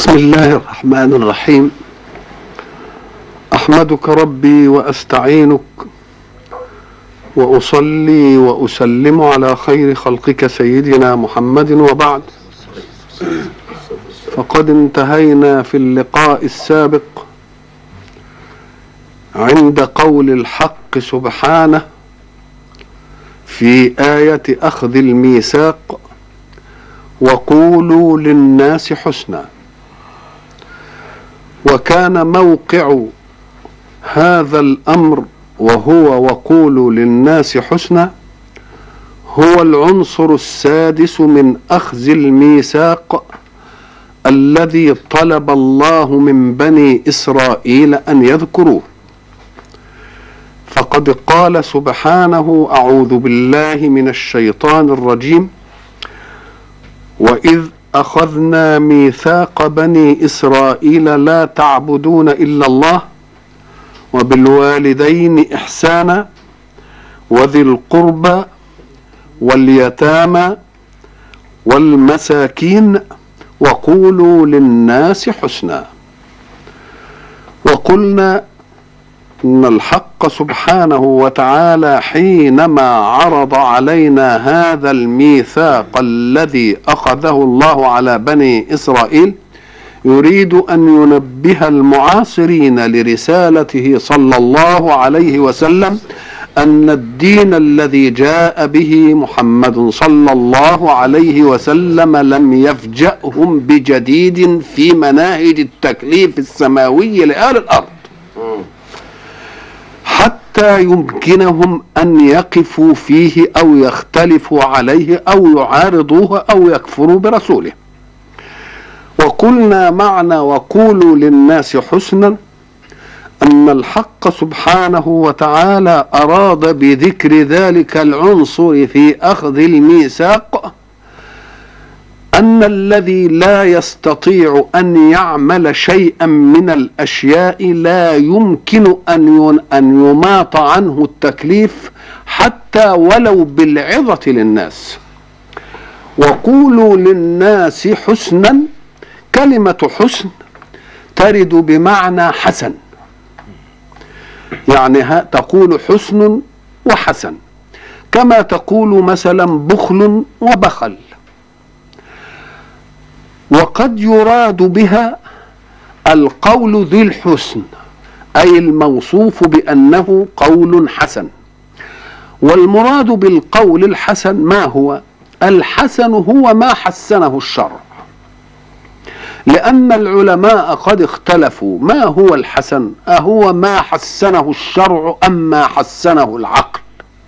بسم الله الرحمن الرحيم احمدك ربي واستعينك واصلي واسلم على خير خلقك سيدنا محمد وبعد فقد انتهينا في اللقاء السابق عند قول الحق سبحانه في ايه اخذ الميثاق وقولوا للناس حسنا وكان موقع هذا الامر وهو وقولوا للناس حسنا هو العنصر السادس من اخذ الميثاق الذي طلب الله من بني اسرائيل ان يذكروه فقد قال سبحانه اعوذ بالله من الشيطان الرجيم واذ اخذنا ميثاق بني اسرائيل لا تعبدون الا الله وبالوالدين احسانا وذي القربى واليتامى والمساكين وقولوا للناس حسنا وقلنا ان الحق سبحانه وتعالى حينما عرض علينا هذا الميثاق الذي اخذه الله على بني اسرائيل يريد ان ينبه المعاصرين لرسالته صلى الله عليه وسلم ان الدين الذي جاء به محمد صلى الله عليه وسلم لم يفجأهم بجديد في مناهج التكليف السماوي لآل الارض حتى يمكنهم ان يقفوا فيه او يختلفوا عليه او يعارضوه او يكفروا برسوله وقلنا معنى وقولوا للناس حسنا ان الحق سبحانه وتعالى اراد بذكر ذلك العنصر في اخذ الميثاق ان الذي لا يستطيع ان يعمل شيئا من الاشياء لا يمكن ان ان يماط عنه التكليف حتى ولو بالعظه للناس وقولوا للناس حسنا كلمه حسن ترد بمعنى حسن يعني تقول حسن وحسن كما تقول مثلا بخل وبخل وقد يراد بها القول ذي الحسن اي الموصوف بانه قول حسن والمراد بالقول الحسن ما هو الحسن هو ما حسنه الشرع لان العلماء قد اختلفوا ما هو الحسن اهو ما حسنه الشرع ام ما حسنه العقل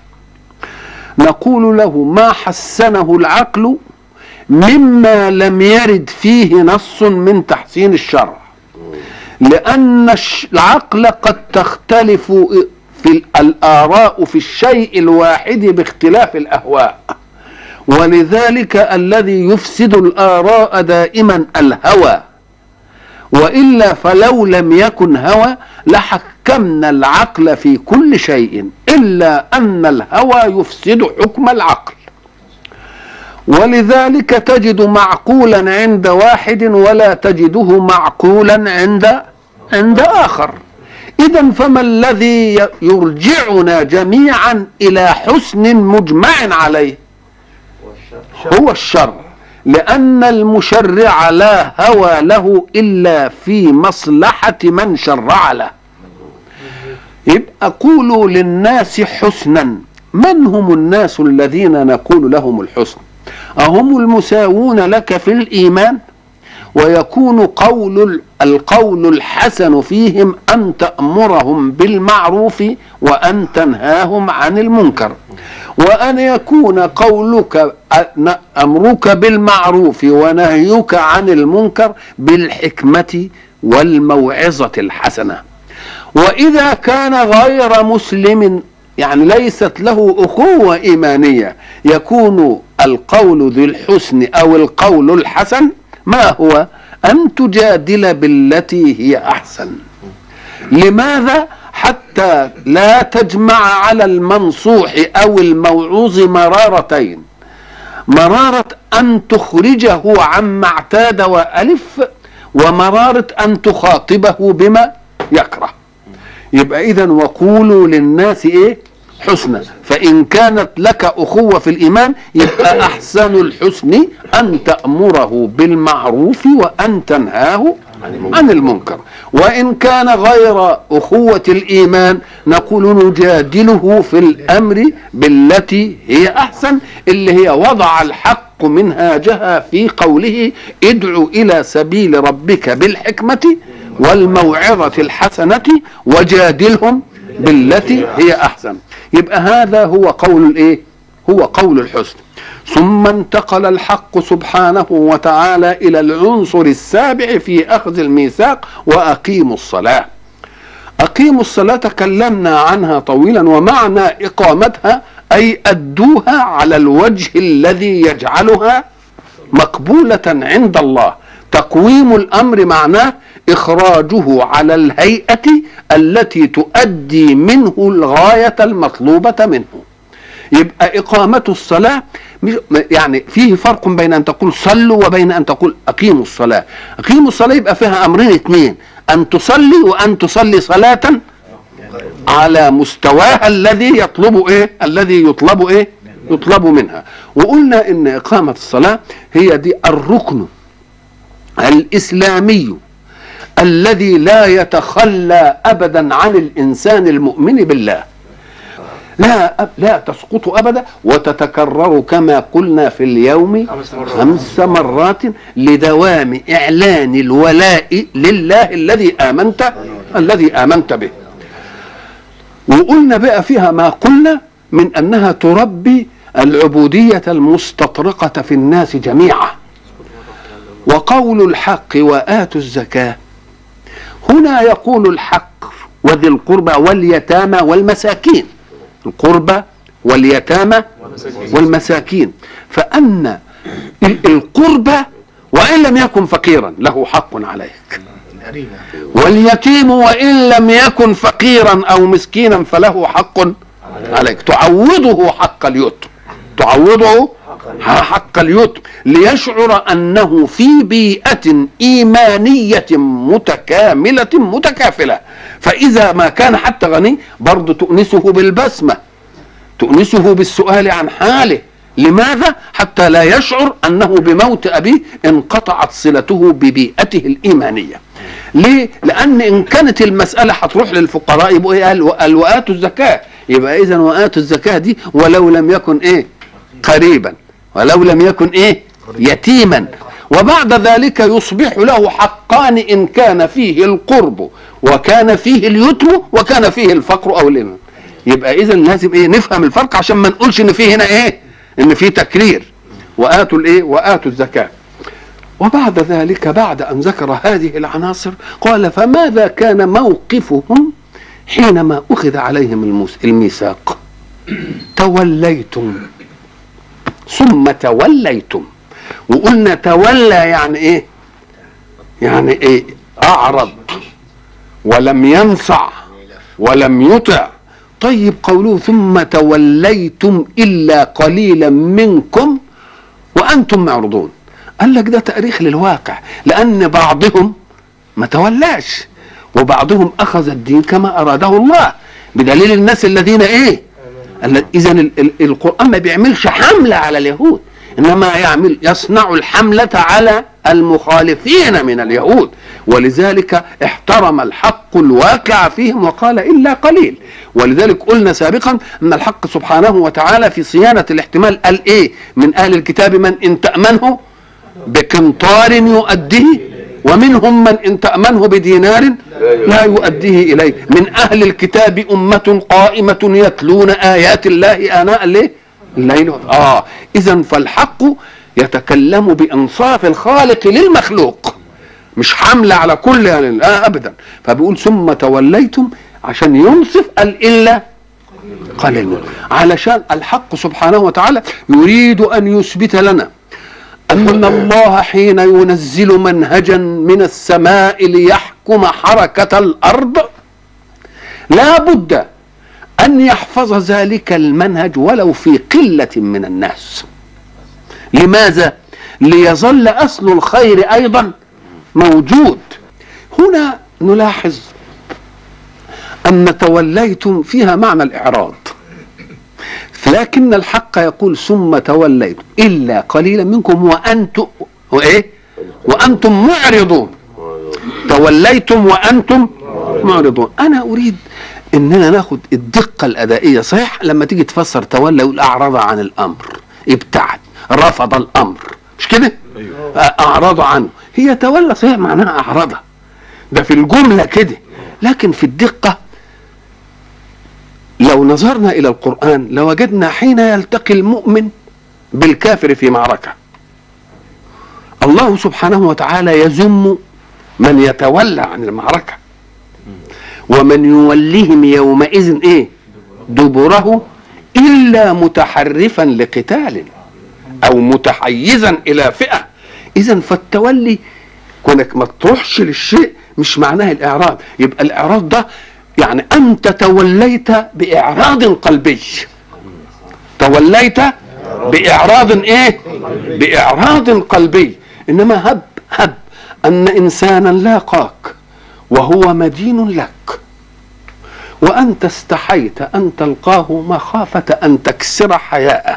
نقول له ما حسنه العقل مما لم يرد فيه نص من تحسين الشرع لأن العقل قد تختلف في الآراء في الشيء الواحد باختلاف الأهواء ولذلك الذي يفسد الآراء دائما الهوى وإلا فلو لم يكن هوى لحكمنا العقل في كل شيء إلا أن الهوى يفسد حكم العقل ولذلك تجد معقولا عند واحد ولا تجده معقولا عند عند اخر اذا فما الذي يرجعنا جميعا الى حسن مجمع عليه هو الشر لان المشرع لا هوى له الا في مصلحه من شرع له يبقى قولوا للناس حسنا من هم الناس الذين نقول لهم الحسن أهم المساوون لك في الإيمان ويكون قول القول الحسن فيهم أن تأمرهم بالمعروف وأن تنهاهم عن المنكر وأن يكون قولك أمرك بالمعروف ونهيك عن المنكر بالحكمة والموعظة الحسنة وإذا كان غير مسلم يعني ليست له أخوة إيمانية يكون القول ذي الحسن أو القول الحسن ما هو أن تجادل بالتي هي أحسن لماذا حتى لا تجمع على المنصوح أو الموعوظ مرارتين مرارة أن تخرجه عما اعتاد وألف ومرارة أن تخاطبه بما يكره يبقى إذا وقولوا للناس إيه حسنى فإن كانت لك أخوة في الإيمان يبقى أحسن الحسن أن تأمره بالمعروف وأن تنهاه عن المنكر وإن كان غير أخوة الإيمان نقول نجادله في الأمر بالتي هي أحسن اللي هي وضع الحق منهاجها في قوله ادع إلى سبيل ربك بالحكمة والموعظة الحسنة وجادلهم بالتي هي أحسن يبقى هذا هو قول الإيه هو قول الحسن ثم انتقل الحق سبحانه وتعالى الى العنصر السابع في اخذ الميثاق واقيموا الصلاه اقيموا الصلاه تكلمنا عنها طويلا ومعنى اقامتها اي ادوها على الوجه الذي يجعلها مقبوله عند الله تقويم الامر معناه اخراجه على الهيئه التي تؤدي منه الغايه المطلوبه منه يبقى إقامة الصلاة يعني فيه فرق بين أن تقول صلوا وبين أن تقول أقيموا الصلاة أقيموا الصلاة يبقى فيها أمرين اثنين أن تصلي وأن تصلي صلاة على مستواها الذي يطلب إيه الذي يطلب إيه يطلب منها وقلنا إن إقامة الصلاة هي دي الركن الإسلامي الذي لا يتخلى أبدا عن الإنسان المؤمن بالله لا لا تسقط ابدا وتتكرر كما قلنا في اليوم خمس مرات لدوام اعلان الولاء لله الذي امنت الذي امنت به وقلنا بقى فيها ما قلنا من انها تربي العبوديه المستطرقه في الناس جميعا وقول الحق واتوا الزكاه هنا يقول الحق وذي القربى واليتامى والمساكين القربى واليتامى والمساكين فأن القربى وإن لم يكن فقيرا له حق عليك واليتيم وإن لم يكن فقيرا أو مسكينا فله حق عليك تعوضه حق اليتم تعوضه حق اليتم ليشعر أنه في بيئة إيمانية متكاملة متكافلة فإذا ما كان حتى غني برضه تؤنسه بالبسمة تؤنسه بالسؤال عن حاله لماذا؟ حتى لا يشعر أنه بموت أبيه انقطعت صلته ببيئته الإيمانية ليه؟ لأن إن كانت المسألة هتروح للفقراء يبقوا إيه قال وآتوا الزكاة يبقى إذا وآتوا الزكاة دي ولو لم يكن إيه؟ قريبا ولو لم يكن إيه؟ يتيما وبعد ذلك يصبح له حقان إن كان فيه القرب وكان فيه اليتم وكان فيه الفقر أو الإيمان يبقى إذا لازم إيه نفهم الفرق عشان ما نقولش إن فيه هنا إيه إن فيه تكرير وآتوا الإيه وآتوا الزكاة وبعد ذلك بعد أن ذكر هذه العناصر قال فماذا كان موقفهم حينما أخذ عليهم الميثاق توليتم ثم توليتم وقلنا تولى يعني ايه يعني ايه اعرض ولم ينفع ولم يطع طيب قوله ثم توليتم الا قليلا منكم وانتم معرضون قال لك ده تاريخ للواقع لان بعضهم ما تولاش وبعضهم اخذ الدين كما اراده الله بدليل الناس الذين ايه اذا القران ما بيعملش حمله على اليهود انما يعمل يصنع الحمله على المخالفين من اليهود ولذلك احترم الحق الواقع فيهم وقال الا قليل ولذلك قلنا سابقا ان الحق سبحانه وتعالى في صيانه الاحتمال قال ايه من اهل الكتاب من ان تامنه بقنطار يؤديه ومنهم من ان تامنه بدينار لا يؤديه اليه من اهل الكتاب امه قائمه يتلون ايات الله اناء الليل الليل اه اذا فالحق يتكلم بانصاف الخالق للمخلوق مش حمله على كل يعني آه ابدا فبيقول ثم توليتم عشان ينصف قال الا قليل علشان الحق سبحانه وتعالى يريد ان يثبت لنا ان الله حين ينزل منهجا من السماء ليحكم حركه الارض لا بد أن يحفظ ذلك المنهج ولو في قلة من الناس لماذا؟ ليظل أصل الخير أيضا موجود هنا نلاحظ أن توليتم فيها معنى الإعراض لكن الحق يقول ثم توليتم إلا قليلا منكم وأنتم وإيه وأنتم معرضون توليتم وأنتم معرضون أنا أريد إننا ناخد الدقة الأدائية صحيح لما تيجي تفسر تولى يقول أعرض عن الأمر ابتعد رفض الأمر مش كده أعرض عنه هي تولى صحيح معناها أعرض ده في الجملة كده لكن في الدقة لو نظرنا إلى القرآن لوجدنا حين يلتقي المؤمن بالكافر في معركة الله سبحانه وتعالى يذم من يتولى عن المعركة ومن يوليهم يومئذ ايه دبره الا متحرفا لقتال او متحيزا الى فئه اذا فالتولي كونك ما تروحش للشيء مش معناه الاعراض يبقى الاعراض ده يعني انت توليت باعراض قلبي توليت باعراض ايه باعراض قلبي انما هب هب ان انسانا لاقاك وهو مدين لك وانت استحيت ان تلقاه مخافه ان تكسر حياءه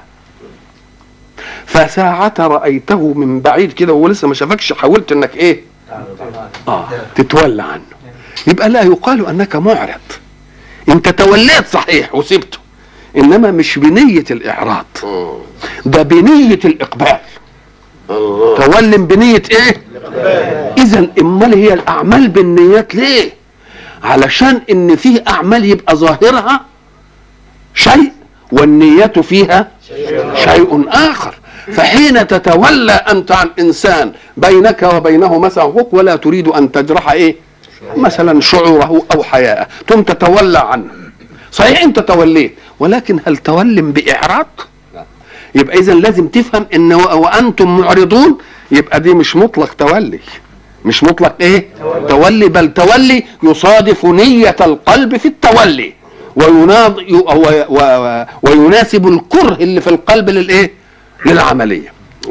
فساعة رأيته من بعيد كده وهو لسه ما شافكش حاولت انك ايه؟ اه تتولى عنه يبقى لا يقال انك معرض انت توليت صحيح وسبته انما مش بنية الاعراض ده بنية الاقبال الله تولم بنية ايه اذا امال هي الاعمال بالنيات ليه علشان ان فيه اعمال يبقى ظاهرها شيء والنية فيها شيء اخر فحين تتولى انت عن انسان بينك وبينه مثلا حقوق ولا تريد ان تجرح ايه مثلا شعوره او حياءه ثم تتولى عنه صحيح انت توليت ولكن هل تولم باعراض يبقى اذا لازم تفهم ان و- وانتم معرضون يبقى دي مش مطلق تولي مش مطلق ايه تولي بل تولي يصادف نية القلب في التولي ويناض ي- و- و- ويناسب الكره اللي في القلب للايه للعملية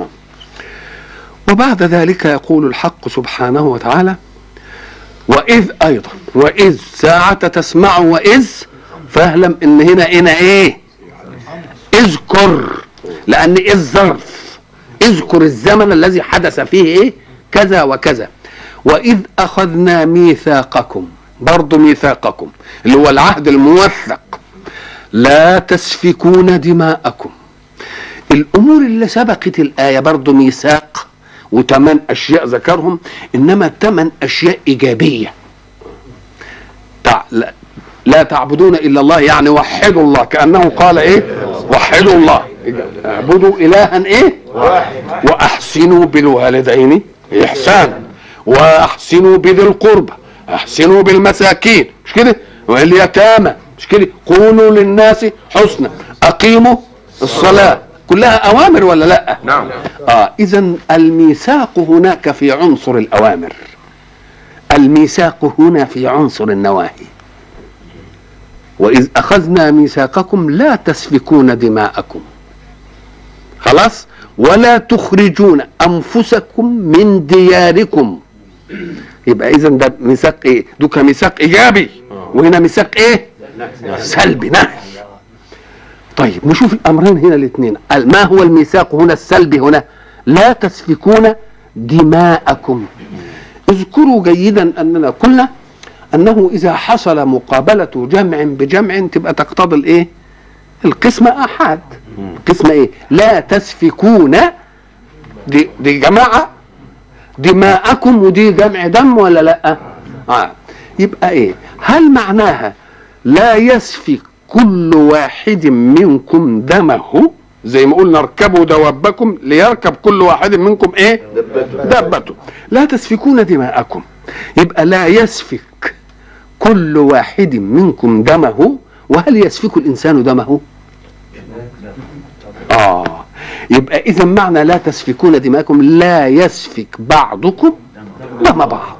وبعد ذلك يقول الحق سبحانه وتعالى وإذ أيضا وإذ ساعة تسمع وإذ فاعلم إن هنا هنا إيه اذكر لان ايه الظرف اذكر الزمن الذي حدث فيه ايه كذا وكذا واذ اخذنا ميثاقكم برضو ميثاقكم اللي هو العهد الموثق لا تسفكون دماءكم الامور اللي سبقت الايه برضو ميثاق وثمان اشياء ذكرهم انما ثمان اشياء ايجابيه تع... لا, لا تعبدون الا الله يعني وحدوا الله كانه قال ايه وحدوا الله اعبدوا الها ايه واحسنوا بالوالدين احسانا واحسنوا بذي القربى احسنوا بالمساكين مش كده واليتامى مش كده قولوا للناس حسنا اقيموا الصلاه كلها اوامر ولا لا نعم اه اذا الميثاق هناك في عنصر الاوامر الميثاق هنا في عنصر النواهي واذ اخذنا ميثاقكم لا تسفكون دماءكم خلاص ولا تخرجون انفسكم من دياركم يبقى اذا ده ميثاق ايه دوكا ميثاق ايجابي وهنا ميثاق ايه سلبي نهي طيب نشوف الامرين هنا الاثنين ما هو الميثاق هنا السلبي هنا لا تسفكون دماءكم اذكروا جيدا اننا قلنا انه اذا حصل مقابله جمع بجمع تبقى تقتضي الايه القسمه احاد قسمه ايه لا تسفكون دي, دي جماعه دماءكم ودي جمع دم ولا لا آه. يبقى ايه هل معناها لا يسفك كل واحد منكم دمه زي ما قلنا اركبوا دوابكم ليركب كل واحد منكم ايه دابته لا تسفكون دماءكم يبقى لا يسفك كل واحد منكم دمه وهل يسفك الانسان دمه اه يبقى اذا معنى لا تسفكون دماءكم لا يسفك بعضكم دم بعض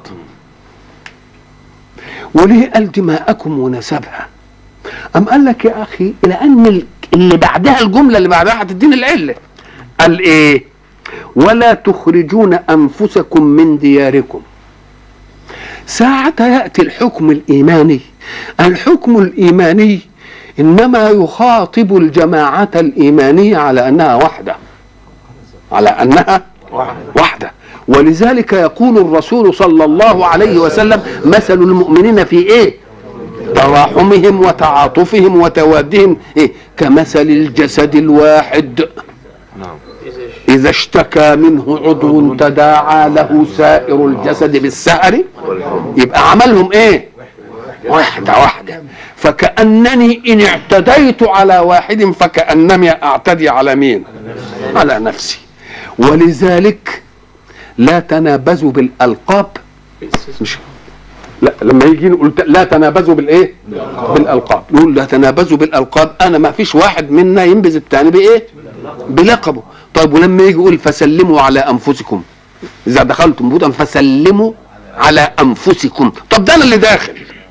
وليه قال دماءكم ونسبها أم قال لك يا أخي لأن اللي بعدها الجملة اللي بعدها هتديني العلة قال إيه ولا تخرجون أنفسكم من دياركم ساعة يأتي الحكم الإيماني الحكم الإيماني إنما يخاطب الجماعة الإيمانية على أنها وحدة على أنها وحدة ولذلك يقول الرسول صلى الله عليه وسلم مثل المؤمنين في إيه تراحمهم وتعاطفهم وتوادهم إيه؟ كمثل الجسد الواحد إذا اشتكى منه عضو تداعى له سائر الجسد بالسهر يبقى عملهم إيه واحدة واحدة فكأنني إن اعتديت على واحد فكأنني أعتدي على مين على نفسي ولذلك لا تنابزوا بالألقاب مش لا لما يجي نقول لا تنابزوا بالايه بالالقاب نقول لا تنابزوا بالالقاب انا ما فيش واحد منا ينبذ الثاني بايه بلقبه طيب ولما يجي يقول فسلموا على انفسكم اذا دخلتم بيوتا فسلموا على انفسكم طب ده انا اللي داخل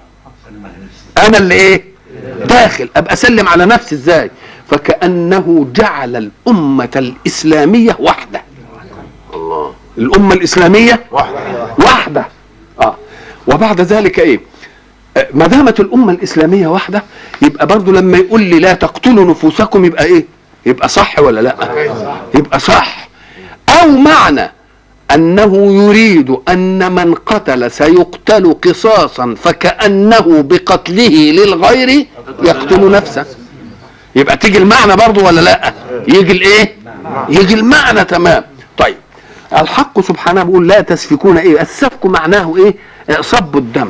انا اللي ايه داخل ابقى اسلم على نفسي ازاي فكانه جعل الامه الاسلاميه وحده الله الامه الاسلاميه واحدة واحده اه وبعد ذلك ايه آه، ما دامت الامه الاسلاميه واحده يبقى برضو لما يقول لي لا تقتلوا نفوسكم يبقى ايه يبقى صح ولا لا يبقى صح او معنى انه يريد ان من قتل سيقتل قصاصا فكانه بقتله للغير يقتل نفسه يبقى تيجي المعنى برضو ولا لا يجي الايه يجي المعنى تمام طيب الحق سبحانه بيقول لا تسفكون ايه السفك معناه ايه آه، صب الدم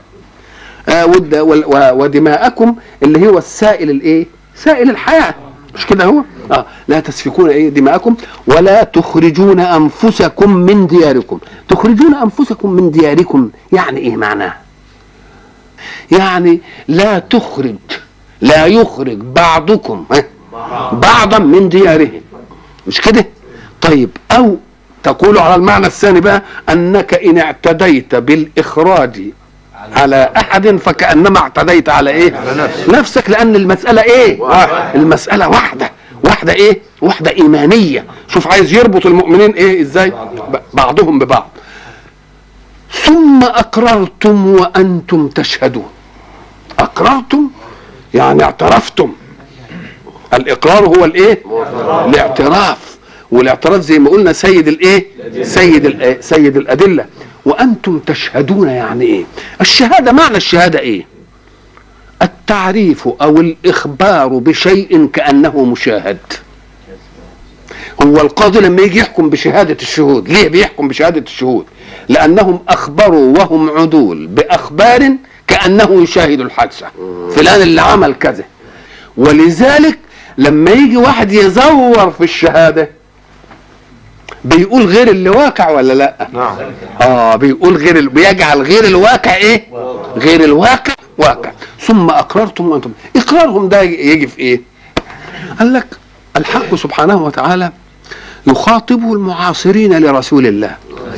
آه ود- وال- و- ودماءكم اللي هو السائل الايه سائل الحياه مش كده هو اه لا تسفكون ايه دماءكم ولا تخرجون انفسكم من دياركم تخرجون انفسكم من دياركم يعني ايه معناه يعني لا تخرج لا يخرج بعضكم ها، بعضا من ديارهم مش كده طيب او تقول على المعنى الثاني بقى انك ان اعتديت بالاخراج على احد فكانما اعتديت على ايه على نفسك. نفسك لان المساله ايه واحد. المساله واحده واحده ايه واحده ايمانيه شوف عايز يربط المؤمنين ايه ازاي ب- بعضهم ببعض ثم اقررتم وانتم تشهدون اقررتم يعني اعترفتم الاقرار هو الايه الاعتراف والاعتراف زي ما قلنا سيد الايه سيد الإيه؟ سيد الادله وانتم تشهدون يعني ايه الشهاده معنى الشهاده ايه التعريف او الاخبار بشيء كانه مشاهد هو القاضي لما يجي يحكم بشهاده الشهود ليه بيحكم بشهاده الشهود لانهم اخبروا وهم عدول باخبار كانه يشاهد الحادثه فلان اللي عمل كذا ولذلك لما يجي واحد يزور في الشهاده بيقول غير اللي واقع ولا لا نعم اه بيقول غير ال... بيجعل غير الواقع ايه غير الواقع واقع ثم اقررتم وانتم اقرارهم ده يجي في ايه قال لك الحق سبحانه وتعالى يخاطب المعاصرين لرسول الله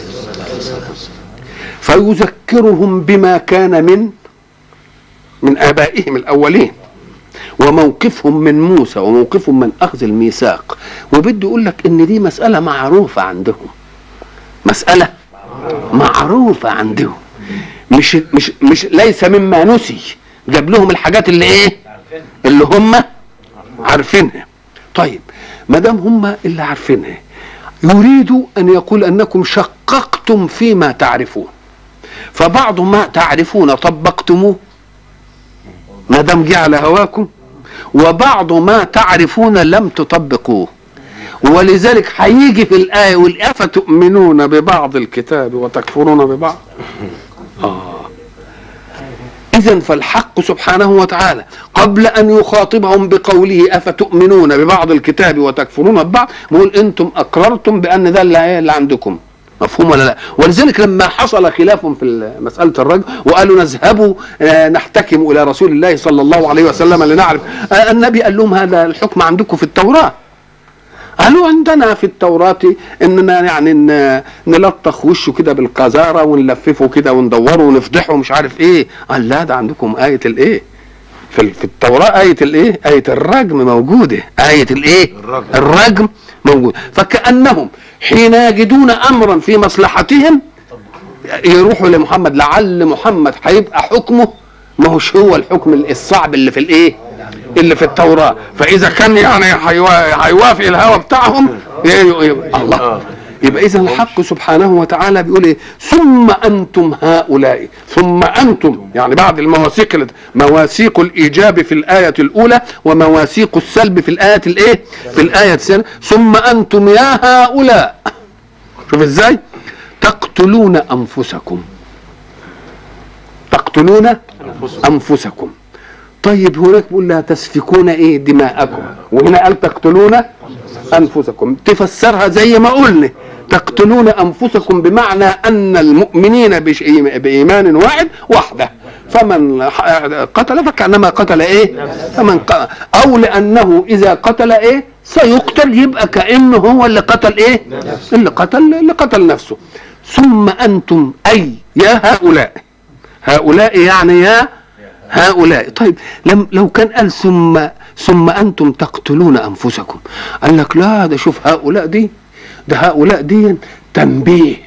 فيذكرهم بما كان من من ابائهم الاولين وموقفهم من موسى وموقفهم من اخذ الميثاق وبده يقول لك ان دي مساله معروفه عندهم مساله معروفه عندهم مش مش مش ليس مما نسي جاب لهم الحاجات اللي ايه اللي هم عارفينها طيب ما دام هم اللي عارفينها يريد ان يقول انكم شققتم فيما تعرفون فبعض ما تعرفون طبقتموه ما دام جه على هواكم وبعض ما تعرفون لم تطبقوه ولذلك هيجي في الآية يقول أفتؤمنون ببعض الكتاب وتكفرون ببعض آه إذا فالحق سبحانه وتعالى قبل أن يخاطبهم بقوله أفتؤمنون ببعض الكتاب وتكفرون ببعض بيقول أنتم أقررتم بأن ده اللي اللي عندكم مفهوم ولا لا ولذلك لما حصل خلاف في مسألة الرجل وقالوا نذهبوا آه، نحتكم إلى رسول الله صلى الله عليه وسلم لنعرف آه، النبي قال لهم هذا الحكم عندكم في التوراة قالوا عندنا في التوراة اننا يعني ن- نلطخ وشه كده بالقذارة ونلففه كده وندوره ونفضحه ومش عارف ايه قال لا ده عندكم آية الايه في ال- في التوراة آية الايه آية الرجم موجودة آية الايه الرجم. الرجم موجود فكأنهم حين يجدون امرا في مصلحتهم يروحوا لمحمد لعل محمد هيبقى حكمه ما هوش هو الحكم الصعب اللي في الايه اللي في التوراة فاذا كان يعني هيوا- هيوافق الهوى بتاعهم ي- ي- ي- الله يبقى اذا الحق سبحانه وتعالى بيقول ايه ثم انتم هؤلاء ثم انتم يعني بعد المواثيق اللي- مواثيق الايجاب في الايه الاولى ومواثيق السلب في الايه الايه في الايه الثانيه ثم انتم يا هؤلاء شوف ازاي تقتلون انفسكم تقتلون انفسكم طيب هناك بيقول لا تسفكون ايه دماءكم وهنا قال تقتلون انفسكم تفسرها زي ما قلنا تقتلون انفسكم بمعنى ان المؤمنين بش- بايمان واحد وحده فمن قتل فكانما قتل ايه فمن ق- او لانه اذا قتل ايه سيقتل يبقى كانه هو اللي قتل ايه اللي قتل اللي قتل نفسه ثم انتم اي يا هؤلاء هؤلاء يعني يا هؤلاء طيب لم لو كان قال ثم ثم انتم تقتلون انفسكم قال لك لا ده شوف هؤلاء دي ده هؤلاء دي تنبيه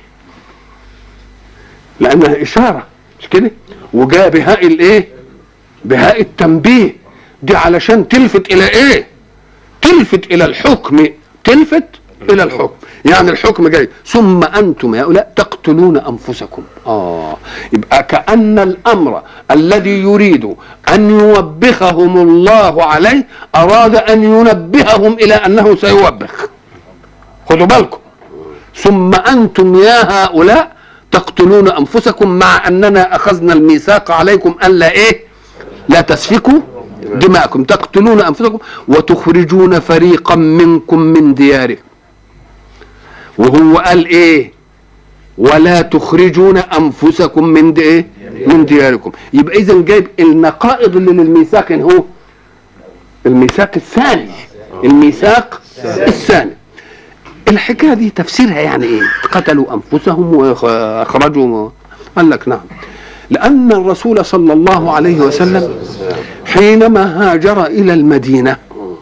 لانها اشاره مش كده وجاء بهاء الايه بهاء التنبيه دي علشان تلفت الى ايه تلفت الى الحكم تلفت الى الحكم يعني الحكم جاي ثم انتم هؤلاء تقتلون انفسكم اه يبقى كان الامر الذي يريد ان يوبخهم الله عليه اراد ان ينبههم الى انه سيوبخ خدوا بالكم ثم انتم يا هؤلاء تقتلون انفسكم مع اننا اخذنا الميثاق عليكم الا ايه لا تسفكوا دماءكم تقتلون انفسكم وتخرجون فريقا منكم من دياركم وهو قال ايه ولا تخرجون انفسكم من دي ايه من دياركم يبقى اذا جايب النقائض اللي للميثاق هو الميثاق الثاني الميثاق الثاني الحكايه دي تفسيرها يعني ايه قتلوا انفسهم واخرجوا قال لك نعم لان الرسول صلى الله عليه وسلم حينما هاجر الى المدينه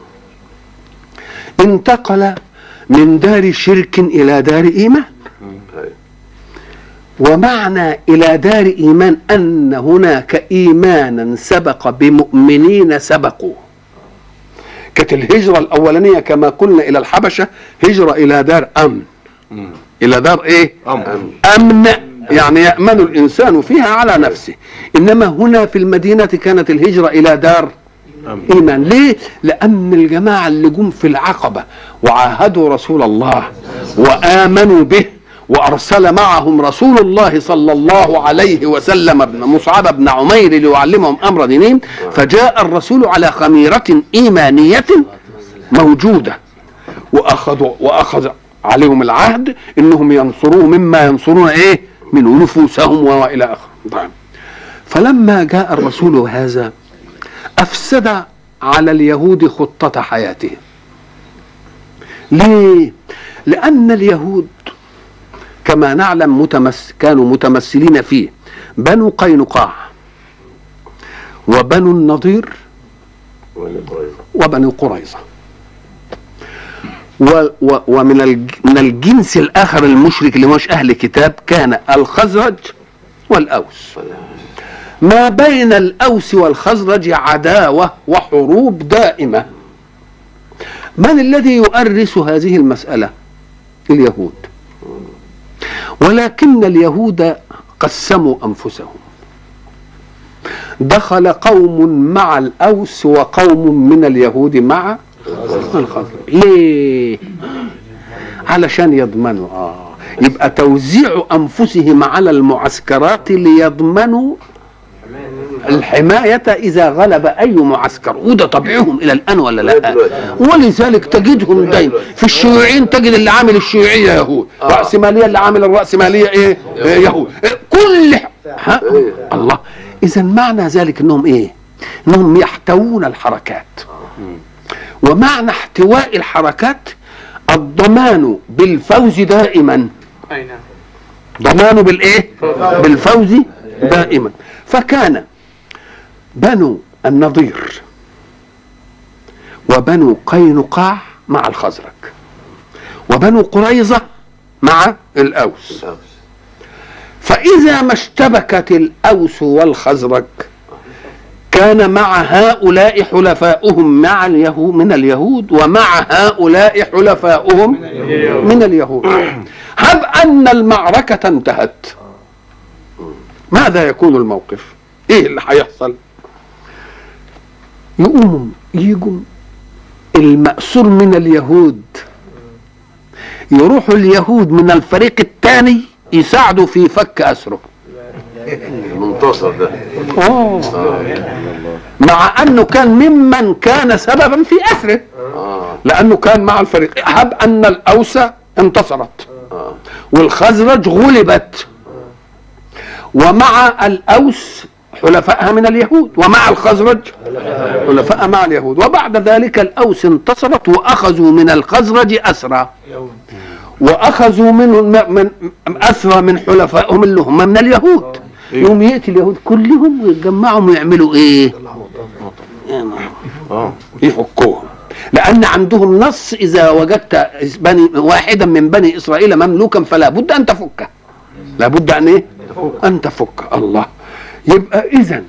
انتقل من دار شرك الى دار ايمان ومعنى الى دار ايمان ان هناك ايمانا سبق بمؤمنين سبقوا كانت الهجره الاولانيه كما قلنا الى الحبشه هجره الى دار امن الى دار ايه أمر. امن يعني يامن الانسان فيها على نفسه انما هنا في المدينه كانت الهجره الى دار ايمان ليه لان الجماعه اللي جم في العقبه وعاهدوا رسول الله وامنوا به وارسل معهم رسول الله صلى الله عليه وسلم ابن مصعب بن عمير ليعلمهم امر دينهم فجاء الرسول على خميره ايمانيه موجوده واخذوا واخذ عليهم العهد انهم ينصروه مما ينصرون ايه من نفوسهم والى اخره طيب. فلما جاء الرسول هذا افسد على اليهود خطه حياتهم ليه لان اليهود كما نعلم متمس كانوا متمثلين فيه بنو قينقاع وبنو النضير وبنو قريظه و و ومن الج من الجنس الاخر المشرك اللي مش اهل كتاب كان الخزرج والاوس ما بين الاوس والخزرج عداوه وحروب دائمه من الذي يؤرس هذه المساله اليهود ولكن اليهود قسموا انفسهم دخل قوم مع الاوس وقوم من اليهود مع الخزرج ليه علشان يضمنوا اه يبقى توزيع انفسهم على المعسكرات ليضمنوا الحماية إذا غلب أي معسكر وده طبعهم إلى الآن ولا لا ولذلك تجدهم دايما في الشيوعيين تجد اللي عامل الشيوعية يهود رأسمالية اللي عامل الرأسمالية إيه إيه يهود إيه كل ها؟ الله إذا معنى ذلك إنهم إيه إنهم يحتوون الحركات ومعنى احتواء الحركات الضمان بالفوز دائما اي نعم ضمانه بالايه بالفوز دائما فكان بنو النضير وبنو قينقاع مع الخزرج وبنو قريظة مع الأوس فإذا ما اشتبكت الأوس والخزرج كان مع هؤلاء حلفاؤهم مع اليهود من اليهود ومع هؤلاء حلفاؤهم من اليهود هب أن المعركة انتهت ماذا يكون الموقف ايه اللي هيحصل يقوموا يجوا المأسور من اليهود يروحوا اليهود من الفريق الثاني يساعدوا في فك أسره المنتصر ده أوه. مع انه كان ممن كان سببا في اسره اه لانه كان مع الفريق هب ان الاوس انتصرت اه والخزرج غلبت ومع الاوس حلفائها من اليهود ومع الخزرج حلفاء مع اليهود وبعد ذلك الاوس انتصرت واخذوا من الخزرج اسرى واخذوا منه من اسرى من حلفائهم اللي هم من اليهود يوم ياتي اليهود كلهم ويتجمعوا ويعملوا ايه؟ اه يحكوهم لان عندهم نص اذا وجدت بني واحدا من بني اسرائيل مملوكا فلا بد ان تفكه لا بد ان ايه ان تفك الله يبقى اذا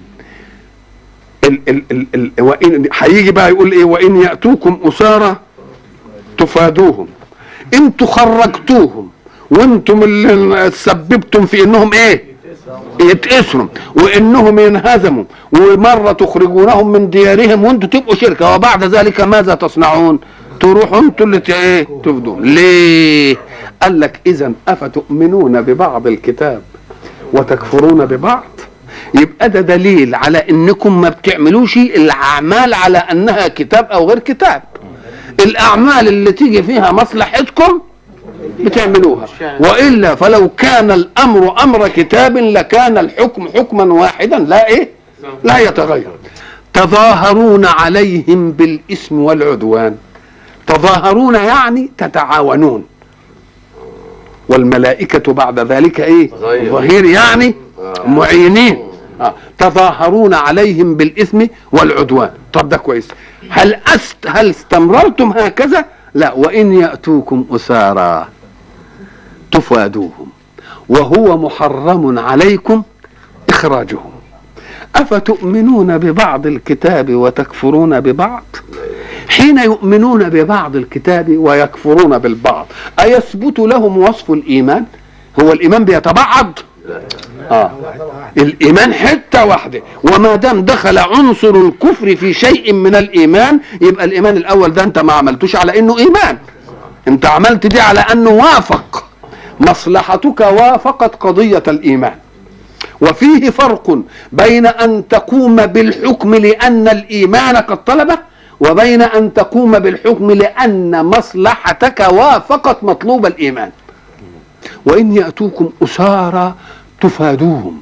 ال ال ال ال وإن هيجي بقى يقول ايه وان ياتوكم اسارى تفادوهم انتوا خرجتوهم وانتم اللي سببتم في انهم ايه يتأسروا وانهم ينهزموا ومره تخرجونهم من ديارهم وانتم تبقوا شركه وبعد ذلك ماذا تصنعون؟ تروحوا انتوا اللي ت- ايه تفدون ليه؟ قال لك اذا افتؤمنون ببعض الكتاب وتكفرون ببعض يبقى ده دليل على انكم ما بتعملوش الاعمال على انها كتاب او غير كتاب الاعمال اللي تيجي فيها مصلحتكم بتعملوها والا فلو كان الامر امر كتاب لكان الحكم حكما واحدا لا ايه لا يتغير تظاهرون عليهم بالاثم والعدوان تظاهرون يعني تتعاونون والملائكة بعد ذلك ايه ظهير. ظهير يعني آه. معينين آه. تظاهرون عليهم بالإثم والعدوان طب ده كويس هل أست هل استمررتم هكذا لا وإن يأتوكم أسارى تفادوهم وهو محرم عليكم إخراجهم أفتؤمنون ببعض الكتاب وتكفرون ببعض حين يؤمنون ببعض الكتاب ويكفرون بالبعض أيثبت لهم وصف الإيمان هو الإيمان بيتبعض آه. الإيمان حتة واحدة وما دام دخل عنصر الكفر في شيء من الإيمان يبقى الإيمان الأول ده أنت ما عملتوش على إنه إيمان أنت عملت دي على أنه وافق مصلحتك وافقت قضية الإيمان وفيه فرق بين أن تقوم بالحكم لأن الإيمان قد طلبه وبين أن تقوم بالحكم لأن مصلحتك وافقت مطلوب الإيمان وإن يأتوكم أسارى تفادوهم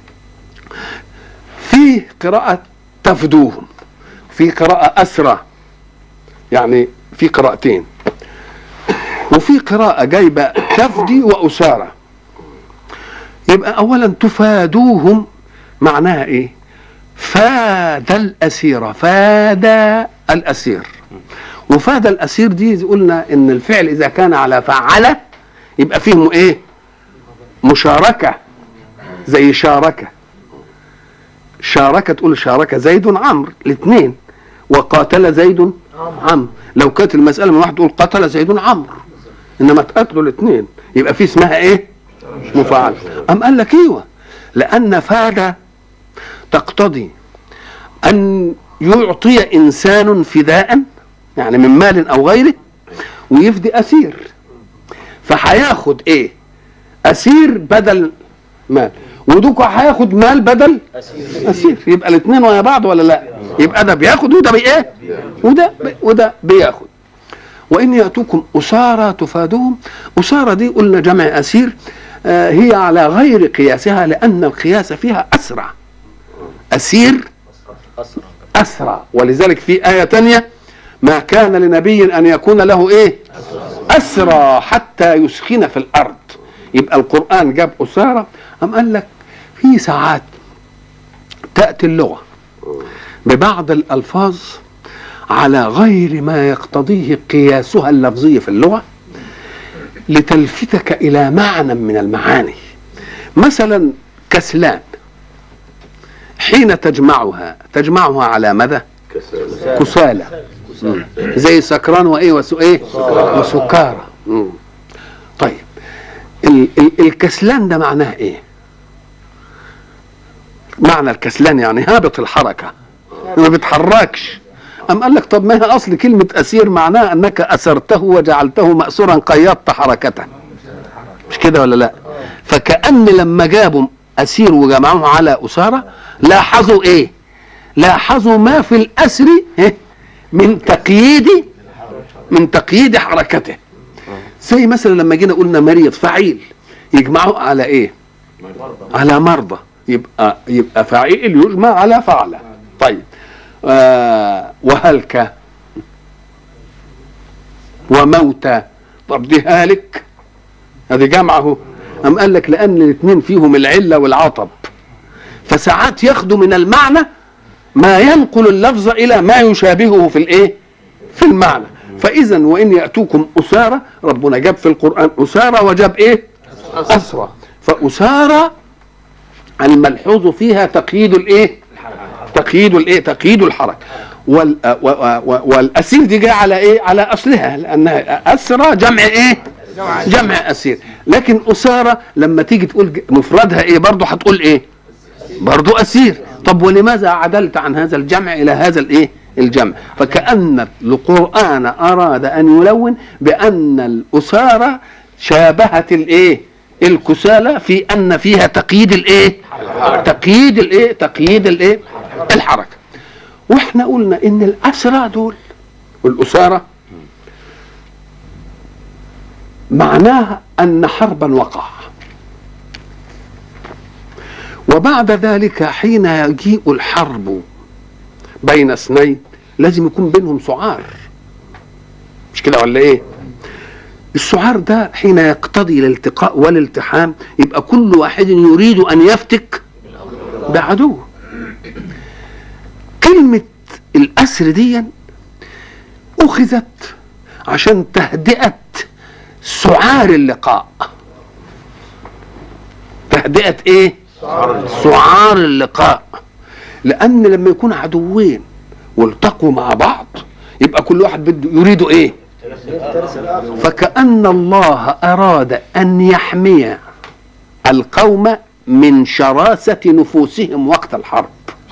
في قراءة تفدوهم في قراءة أسرى يعني في قراءتين وفي قراءة جايبة تفدي وأسارى يبقى أولا تفادوهم معناها إيه فاد الأسير فاد الأسير وفاد الأسير دي قلنا إن الفعل إذا كان على فعل يبقى فيه إيه مشاركة زي شاركة شارك تقول شارك زيد عمرو الاثنين وقاتل زيد عمرو لو كانت المسألة من واحد تقول قتل زيد عمرو انما تقاتلوا الاثنين يبقى في اسمها ايه مفاعل ام قال لك ايوه لان فاد تقتضي ان يعطي انسان فداء يعني من مال او غيره ويفدي اسير فهياخد ايه اسير بدل مال ودوك هياخد مال بدل اسير يبقى الاثنين ويا بعض ولا لا يبقى ده بياخد وده بي ايه وده بي وده بياخد وان ياتوكم اسارى تفادوهم اسارى دي قلنا جمع اسير آه هي على غير قياسها لان القياس فيها اسرع اسير اسرع ولذلك في ايه تانية ما كان لنبي ان يكون له ايه اسرى حتى يسخن في الارض يبقى القران جاب اسارى ام قال لك في ساعات تاتي اللغه ببعض الالفاظ على غير ما يقتضيه قياسها اللفظي في اللغه لتلفتك الى معنى من المعاني مثلا كسلان حين تجمعها تجمعها على ماذا كسالة كسالى مم. زي سكران وايه وسو ايه وسكارى مم. طيب ال ال الكسلان ده معناه ايه معنى الكسلان يعني هابط الحركه ما بيتحركش أم قال لك طب ما هي أصل كلمة أسير معناها أنك أسرته وجعلته مأسورا قيدت حركته مش كده ولا لا فكأن لما جابوا أسير وجمعوه على أسارة لاحظوا إيه لاحظوا ما في الأسر إيه؟ من تقييد من تقييد حركته زي مثلا لما جينا قلنا مريض فعيل يجمعه على ايه على مرضى يبقى يبقى فعيل يجمع على فعله طيب آه وهلك وموتى طب دي هالك هذه جمعه أم قال لك لأن الاثنين فيهم العلة والعطب فساعات ياخدوا من المعنى ما ينقل اللفظ إلى ما يشابهه في الإيه؟ في المعنى فإذا وإن يأتوكم أسارى ربنا جاب في القرآن أسارى وجاب إيه؟ أسرى فأسارى الملحوظ فيها تقييد الإيه؟ تقييد الإيه؟ تقييد الحركة وال و- و- و- والأسير دي جاء على إيه؟ على أصلها لأنها أسرى جمع إيه؟ جمع أسير لكن أسارى لما تيجي تقول ج- مفردها إيه برضه هتقول إيه؟ برضو أسير طب ولماذا عدلت عن هذا الجمع إلى هذا الإيه الجمع فكأن القرآن أراد أن يلون بأن الأسارة شابهت الإيه الكسالى في أن فيها تقييد الإيه تقييد الإيه تقييد الإيه الحركة وإحنا قلنا إن الأسرى دول والأسارة معناها أن حربا وقع وبعد ذلك حين يجيء الحرب بين اثنين لازم يكون بينهم سعار مش كده ولا ايه السعار ده حين يقتضي الالتقاء والالتحام يبقى كل واحد يريد ان يفتك بعدوه كلمة الأسر دي أخذت عشان تهدئة سعار اللقاء تهدئة إيه؟ سعار اللقاء لان لما يكون عدوين والتقوا مع بعض يبقى كل واحد بده يريد ايه فكأن الله أراد أن يحمي القوم من شراسة نفوسهم وقت الحرب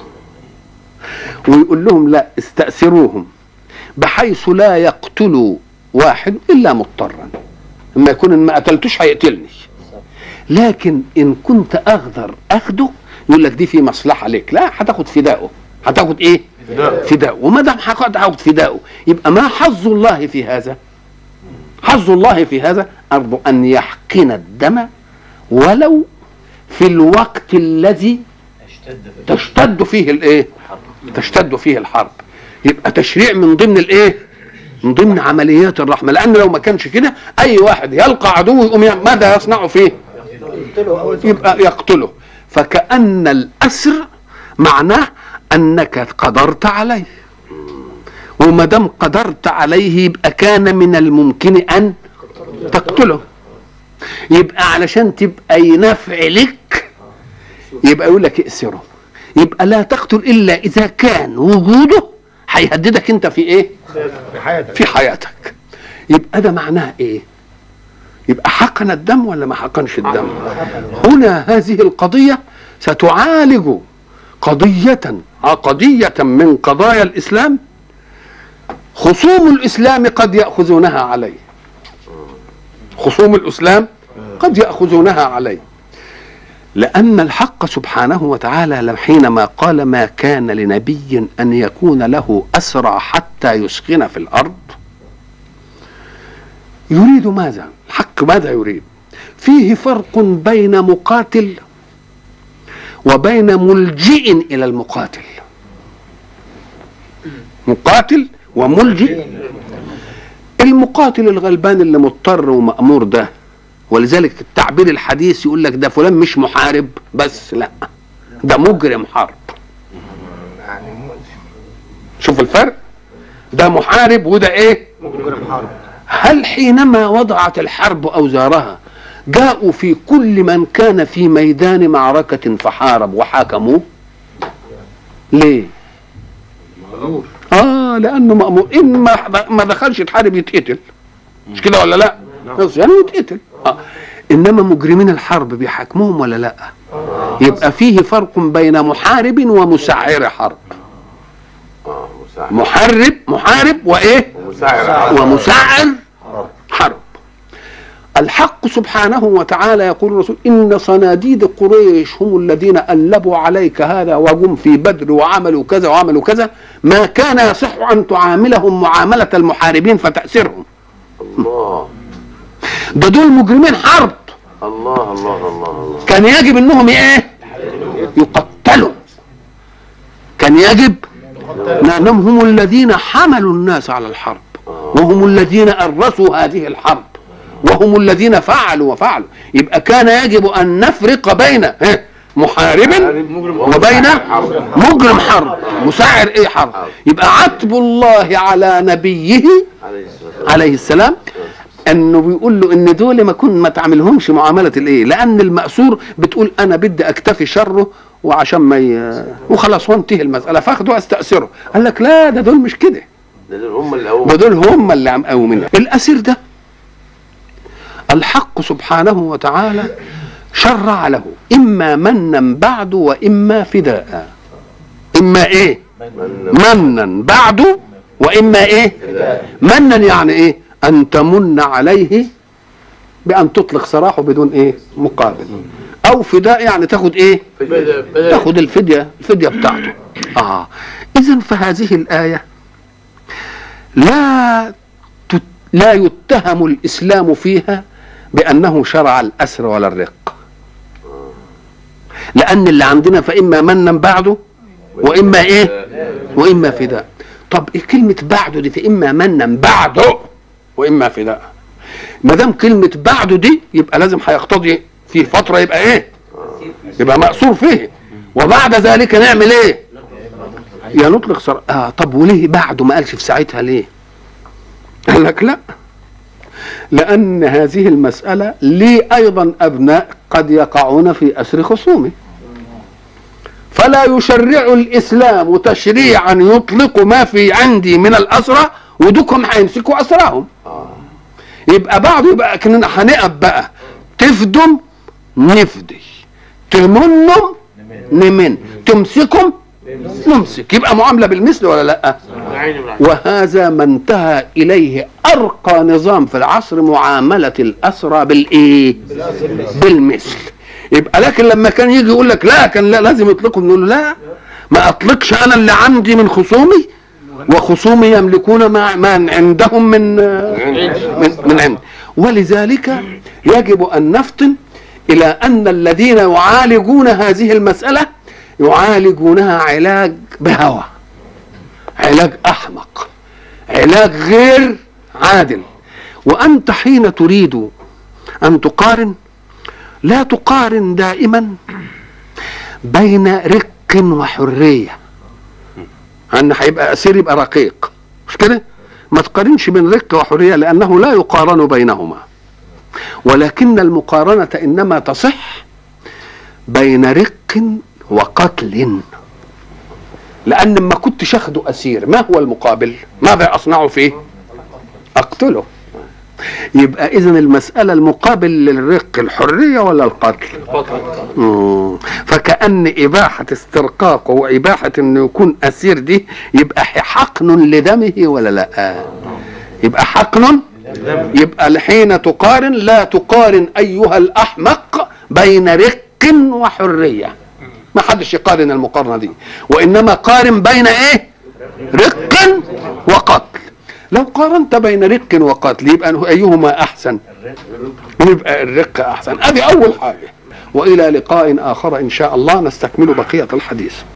ويقول لهم لا استأثروهم بحيث لا يقتلوا واحد إلا مضطرا لما يكون إن ما قتلتوش هيقتلني لكن ان كنت اقدر اخده يقول لك دي في مصلحه ليك لا هتاخد فدائه هتاخد ايه فداء. فدائه وما دام هاخد هاخد فدائه يبقى ما حظ الله في هذا حظ الله في هذا أرض أن يحقن الدم ولو في الوقت الذي تشتد فيه الايه تشتد فيه الحرب يبقى تشريع من ضمن الايه من ضمن عمليات الرحمه لان لو ما كانش كده اي واحد يلقى عدو يقوم يعمل- ماذا يصنع فيه يبقى يقتله فكأن الأسر معناه أنك قدرت عليه وما دام قدرت عليه يبقى كان من الممكن أن تقتله يبقى علشان تبقى ينفع لك يبقى يقول لك ائسره يبقى لا تقتل إلا إذا كان وجوده هيهددك أنت في إيه؟ في حياتك في حياتك يبقى ده معناه ايه يبقى حقن الدم ولا ما حقنش الدم هنا هذه القضية ستعالج قضية عقدية من قضايا الإسلام خصوم الإسلام قد يأخذونها عليه خصوم الإسلام قد يأخذونها عليه لأن الحق سبحانه وتعالى لم- حينما قال ما كان لنبي أن يكون له أسرى حتى يسخن في الأرض يريد ماذا؟ الحق ماذا يريد؟ فيه فرق بين مقاتل وبين ملجئ إلى المقاتل مقاتل وملجئ المقاتل الغلبان اللي مضطر ومأمور ده ولذلك التعبير الحديث يقول لك ده فلان مش محارب بس لا ده مجرم حرب يعني مو- شوف الفرق ده محارب وده ايه مجرم حرب هل حينما وضعت الحرب اوزارها جاءوا في كل من كان في ميدان معركة فحارب وحاكموه ليه اه لانه مأمور ان ما ما دخلش يتحارب يتقتل مش كده ولا لا بس يعني يتقتل آه. انما مجرمين الحرب بيحاكموهم ولا لا يبقى فيه فرق بين محارب ومسعر حرب اه مساعد محارب محارب وايه مساعد ومسعر حرب الحق سبحانه وتعالى يقول الرسول إن صناديد قريش هم الذين ألبوا عليك هذا وجم في بدر وعملوا كذا وعملوا كذا ما كان يصح أن تعاملهم معاملة المحاربين فتأسرهم الله ده دول مجرمين حرب الله الله الله الله كان يجب انهم ايه يقتلوا كان يجب لانهم هم الذين حملوا الناس على الحرب وهم الذين أرسوا هذه الحرب وهم الذين فعلوا وفعلوا يبقى كان يجب أن نفرق بين ها، محارب وبين مجرم حرب مساعر ايه حرب يبقى عتب الله على نبيه عليه الصلاه والسلام عليه السلام انه بيقول له ان دول ما كن ما تعملهمش معامله الايه لان المأسور بتقول انا بدي اكتفي شره وعشان ما ي... وخلاص وانتهي المساله فاخده واستأثره قال لك لا ده دول مش كده ده دول هم اللي ده هو دول هم اللي عم منها الاسير ده الحق سبحانه وتعالى شرع له اما منا بعد واما فداء اما ايه منا بعد واما ايه منا يعني ايه ان تمن عليه بان تطلق سراحه بدون ايه مقابل او فداء يعني تاخد ايه تاخد الفديه الفديه بتاعته اه اذا فهذه الايه لا تت... لا يتهم الاسلام فيها بانه شرع الاسر ولا الرق لان اللي عندنا فاما منا بعده واما ايه واما فداء طب إيه كلمه بعده دي فاما منا بعده واما فداء ما دام كلمه بعده دي يبقى لازم هيقتضي في فتره يبقى ايه يبقى مأسور فيه وبعد ذلك نعمل ايه يا نطلق سر... اه طب وليه بعده ما قالش في ساعتها ليه قال لك لا لأن هذه المسألة لي أيضا أبناء قد يقعون في أسر خصومه فلا يشرع الإسلام تشريعا يطلق ما في عندي من الأسرى ودكم هيمسكوا أسراهم يبقى بعده يبقى كأننا هنقب بقى تفدم نفدي تمنم نمن تمسكم نمسك يبقى معاملة بالمثل ولا لأ وهذا ما انتهى اليه ارقى نظام في العصر معامله الاسرى بالايه بالمثل يبقى لكن لما كان يجي يقول لك لا كان لا لازم يطلقوا نقول له لا ما اطلقش انا اللي عندي من خصومي وخصومي يملكون ما, ما عندهم من من, من عند ولذلك يجب ان نفطن الى ان الذين يعالجون هذه المساله يعالجونها علاج بهوى علاج احمق علاج غير عادل وانت حين تريد ان تقارن لا تقارن دائما بين رق وحريه ان هيبقى اسير يبقى رقيق مش كده ما تقارنش بين رق وحريه لانه لا يقارن بينهما ولكن المقارنه انما تصح بين رق وقتل لان ما كنتش اخده اسير ما هو المقابل ماذا اصنع فيه اقتله يبقى اذا المساله المقابل للرق الحريه ولا القتل مم. فكأن إباحة استرقاقه وإباحة إنه يكون أسير دي يبقى حقن لدمه ولا لا؟ يبقى حقن يبقى حين تقارن لا تقارن أيها الأحمق بين رق وحرية ما حدش يقارن المقارنة دي وإنما قارن بين إيه؟ رق وقتل لو قارنت بين رق وقتل يبقى أيهما أحسن؟ يبقى الرق أحسن هذه أول حاجة والى لقاء اخر ان شاء الله نستكمل بقيه الحديث